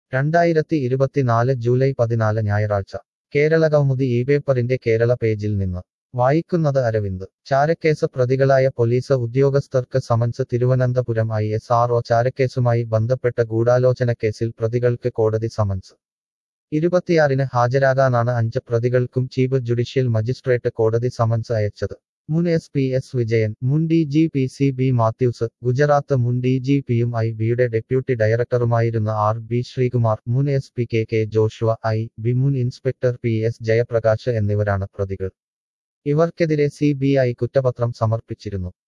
രണ്ടായിരത്തി ഇരുപത്തിനാല് ജൂലൈ പതിനാല് ഞായറാഴ്ച കേരള കൗമുദി ഈ പേപ്പറിന്റെ കേരള പേജിൽ നിന്ന് വായിക്കുന്നത് അരവിന്ദ് ചാരക്കേസ് പ്രതികളായ പോലീസ് ഉദ്യോഗസ്ഥർക്ക് summons Thiruvananthapuram I S R O ചാരക്കേസുമായി ബന്ധപ്പെട്ട ഗൂഢാലോചനക്കേസിൽ പ്രതികൾക്ക് കോടതി സമൻസ് ഇരുപത്തിയാറിന് ഹാജരാകാനാണ് അഞ്ച് പ്രതികൾക്കും ചീഫ് ജുഡീഷ്യൽ മജിസ്ട്രേറ്റ് കോടതി സമൻസ് അയച്ചത് മുൻ എസ് പി എസ് വിജയൻ മുൻ D G P C B Mathews Gujarat മുൻ ഡി ജി പിയും ഐ ബിയുടെ ഡെപ്യൂട്ടി ഡയറക്ടറുമായിരുന്ന ആർ ബി ശ്രീകുമാർ മുൻ S P K K Joshua I B മുൻ ഇൻസ്പെക്ടർ പി എസ് ജയപ്രകാശ് എന്നിവരാണ് പ്രതികൾ ഇവർക്കെതിരെ സി ബി ഐ കുറ്റപത്രം സമർപ്പിച്ചിരുന്നു